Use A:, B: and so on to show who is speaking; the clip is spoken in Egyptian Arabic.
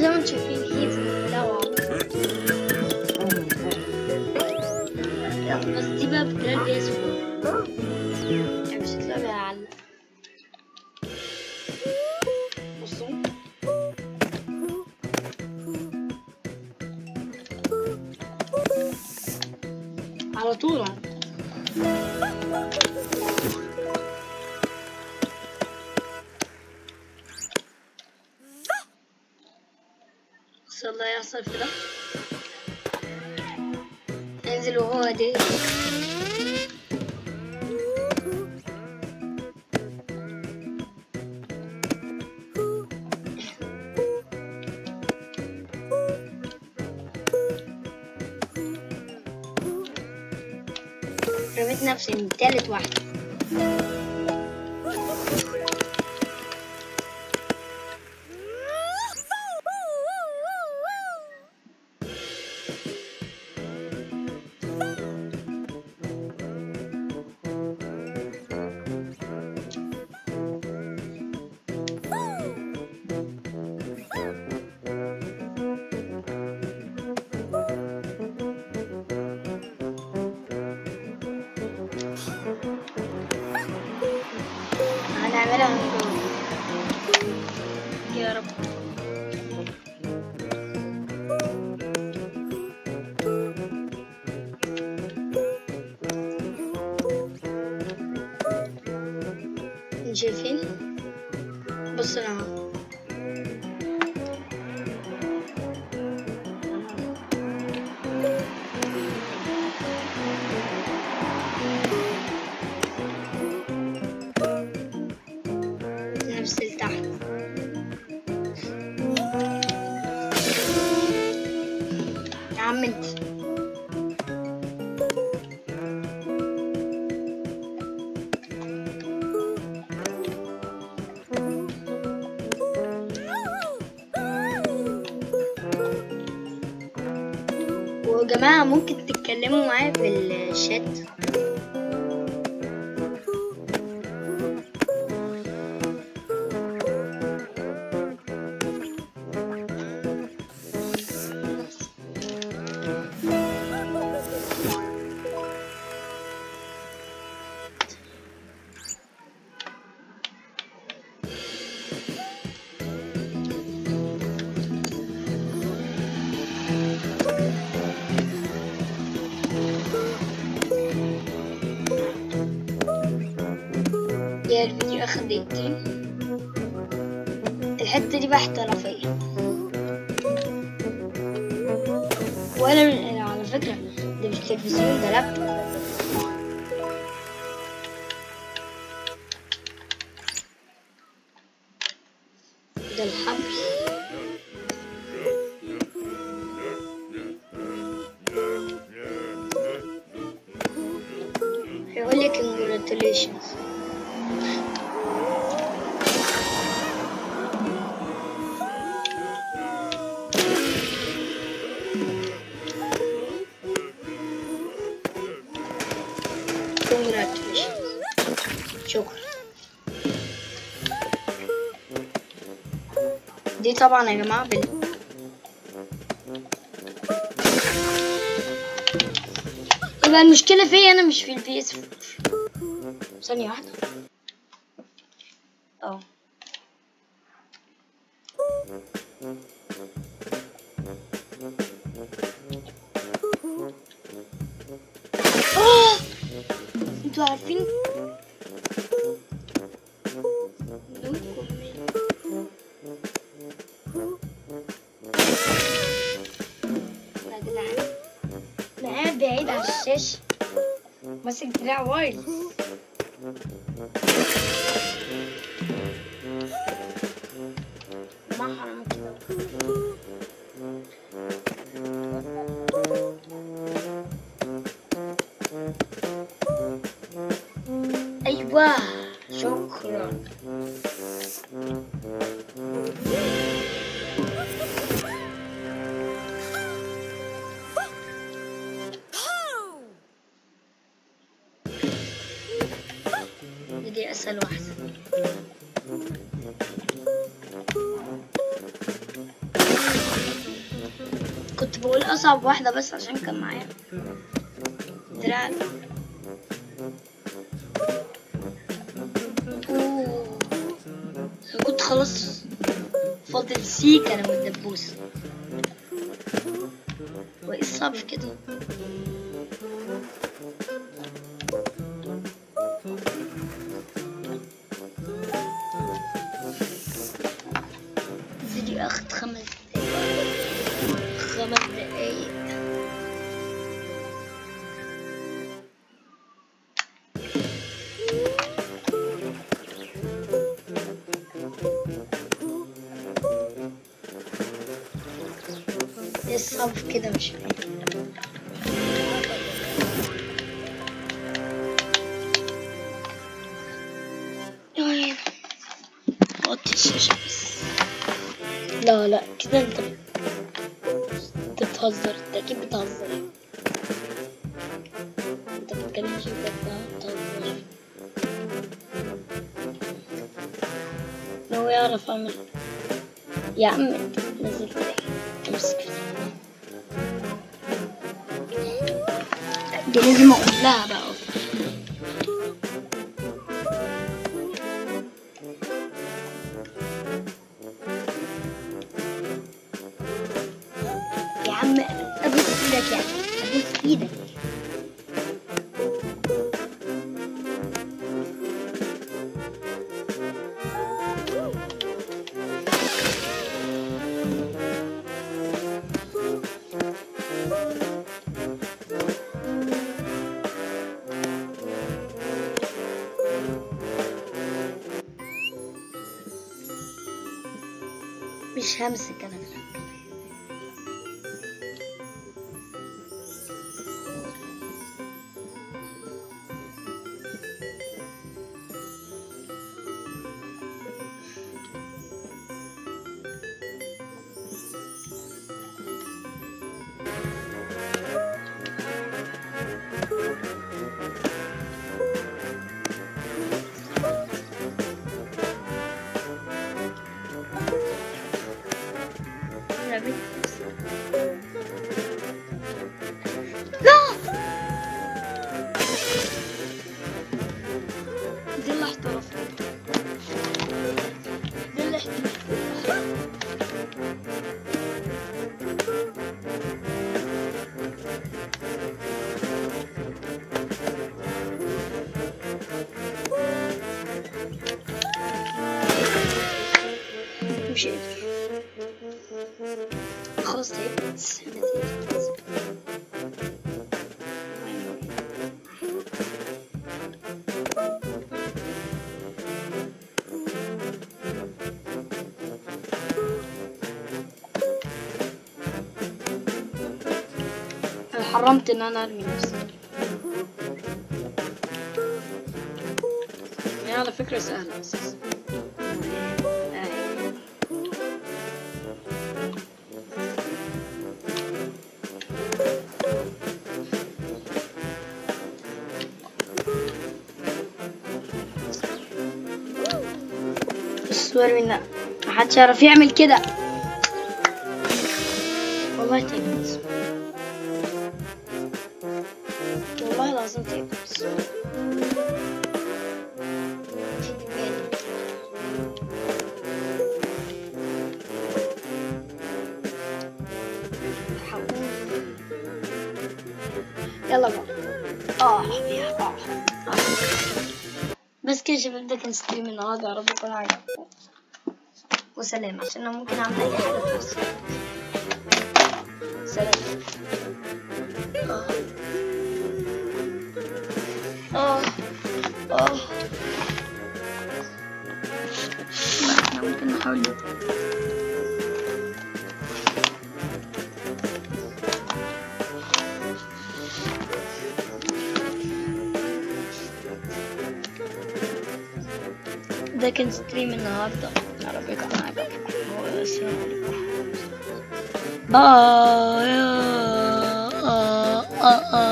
A: زي ما انتم شايفين هيز لوعة بس دي بقى بجراد بي اس 4 يعني مش هتلاقي هيعلق بصوا على طول يعني. بس الله يحصل في ده انزل وهو دي رميت نفسي من تالت واحدة هنعملها من جوه يا رب شايفين بص انا اهو نفس لتحت يا عم انت وجماعة ممكن تتكلموا معايا في الشات يا الفيديو اخد دقيقتين الحتة دي بقى احترافية ولا من على فكرة ده مش تلفزيون ده لابتوب ده الحبل هيقول لي congratulations congratulations شكرا دي طبعا يا جماعة بال يبقى المشكلة فيا أنا مش في البي اس ثانية واحدة اه آه! انتوا عارفين يا جدعان انا قاعد بعيد على الشاشة ماسك دراع وايرلس ما حرام ايوه شكرا دي اسهل واحدة بقول اصعب واحدة بس عشان كان معايا دراع اوه أنا كنت خلاص فاضل سيك انا والدبوس وايه الصعب في كده الفيديو اخد خمس دقايق خمس دقايق ايه الصعب في كده مش فاهم يعني وطي الشاشة بس لا لا كده انت انت بتهزر انت اكيد بتهزر انت بتتكلمش بجد ها؟ بتهزر لو يعرف اعمل يا عم انت نزلت ليه امسك دي لازم اقول لها بقى يا عم ابوس ايدك يا عم ابوس ايدك مش همسك انا في الحاجة. رميت لا دي اللي احترفت دي اللي احترفت مش قادر خلاص تعبت أنا تعبت. أنا حرمت ان انا ارمي نفسي هي على فكرة سهلة اساسا أيوة. الصور منا محدش يعرف يعمل كده والله تعبت والله العظيم تعبت في دماغي. حقول. يلا بقى اه يا اه آه. بس كده يا شباب ده كان ستريم النهارده يا رب يكون عجبكم وسلام عشان انا ممكن اعمل اي حاجه في نفسي سلام اه اه اه لا، احنا ممكن نحاول ده كان ستريم النهارده يا رب يكون عجبكم والسلام عليكم باي آه آه آه